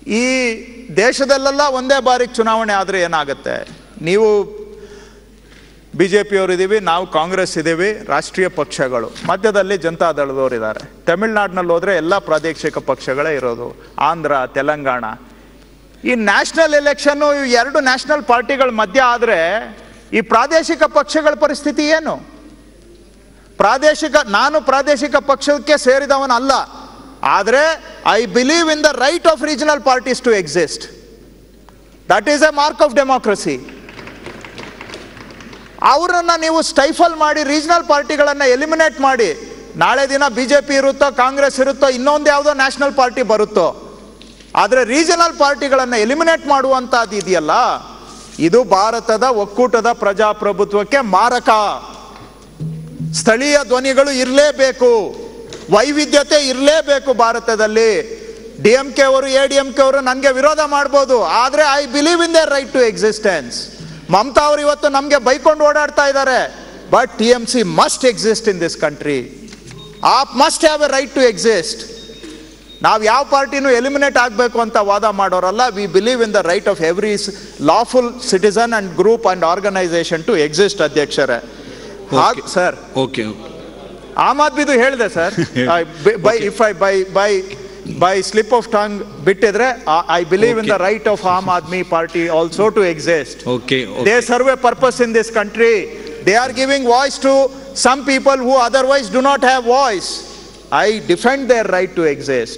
ಈ ದೇಶದಲ್ಲೆಲ್ಲ ಒಂದೇ ಬಾರಿಗೆ ಚುನಾವಣೆ ಆದರೆ ಏನಾಗುತ್ತೆ ನೀವು ಬಿ ಜೆ ಪಿಯವರು ಇದ್ದೀವಿ ನಾವು ಕಾಂಗ್ರೆಸ್ ಇದ್ದೀವಿ ರಾಷ್ಟ್ರೀಯ ಪಕ್ಷಗಳು ಮಧ್ಯದಲ್ಲಿ ಜನತಾ ದಳದವ್ರು ಇದ್ದಾರೆ ತಮಿಳ್ನಾಡಿನಲ್ಲಿ ಹೋದರೆ ಎಲ್ಲ ಪ್ರಾದೇಶಿಕ ಪಕ್ಷಗಳೇ ಇರೋದು ಆಂಧ್ರ ತೆಲಂಗಾಣ ಈ ನ್ಯಾಷನಲ್ ಎಲೆಕ್ಷನ್ನು ಇವು ಎರಡು ನ್ಯಾಷನಲ್ ಪಾರ್ಟಿಗಳ ಮಧ್ಯ ಆದರೆ ಈ ಪ್ರಾದೇಶಿಕ ಪಕ್ಷಗಳ ಪರಿಸ್ಥಿತಿ ಏನು ಪ್ರಾದೇಶಿಕ ನಾನು ಪ್ರಾದೇಶಿಕ ಪಕ್ಷಕ್ಕೆ ಸೇರಿದವನಲ್ಲ ಆದರೆ I believe in the right of regional parties to exist that is a mark of democracy ಅವರನ್ನ ನೀವು ಸ್ಟೈಫಲ್ ಮಾಡಿ ರೀಜನಲ್ ಪಾರ್ಟಿಗಳನ್ನು ಎಲಿಮಿನೇಟ್ ಮಾಡಿ ನಾಳೆ ದಿನ ಬಿ ಜೆ ಪಿ ಇರುತ್ತೋ ಕಾಂಗ್ರೆಸ್ ಇರುತ್ತೋ ಇನ್ನೊಂದು ಯಾವುದೋ ನ್ಯಾಷನಲ್ ಪಾರ್ಟಿ ಬರುತ್ತೋ ಆದರೆ ರೀಜನಲ್ ಪಾರ್ಟಿಗಳನ್ನು ಎಲಿಮಿನೇಟ್ ಮಾಡುವಂಥದ್ದು ಇದೆಯಲ್ಲ ಇದು ಭಾರತದ ಒಕ್ಕೂಟದ ಪ್ರಜಾಪ್ರಭುತ್ವಕ್ಕೆ ಮಾರಕ ಸ್ಥಳೀಯ ಧ್ವನಿಗಳು ಇರಲೇಬೇಕು ವೈವಿಧ್ಯತೆ ಇರಲೇಬೇಕು ಭಾರತದಲ್ಲಿ ಡಿ ಎಂ ಕೆ ಅವರು ಎ ಡಿ ಎಂ ಕೆ ಅವರು ನನಗೆ ವಿರೋಧ ಮಾಡ್ಬೋದು ಆದರೆ I believe in their right to existence Mamata ಅವರು ಇವತ್ತು ನಮಗೆ ಬೈಕೊಂಡು ಓಡಾಡ್ತಾ ಇದ್ದಾರೆ but T M C must exist in this country AAP must have a right to exist ನಾವು ಯಾವ ಪಾರ್ಟಿನೂ ಎಲಿಮಿನೇಟ್ ಆಗಬೇಕು ಅಂತ ವಾದ ಮಾಡೋರಲ್ಲ we believe in the right of every lawful citizen and group and organisation to exist ಅಧ್ಯಕ್ಷರೇ ಹಾಗೆ sir okay okay Aam ಆದ್ಮಿದು ಹೇಳಿದೆ sir by if I by by by slip of tongue ಬಿಟ್ಟಿದ್ರೆ I believe in the Okay. Right of Aam Aadmi Party also to exist okay they serve a purpose in this country they are giving voice to some people who otherwise do not have voice I defend their right to exist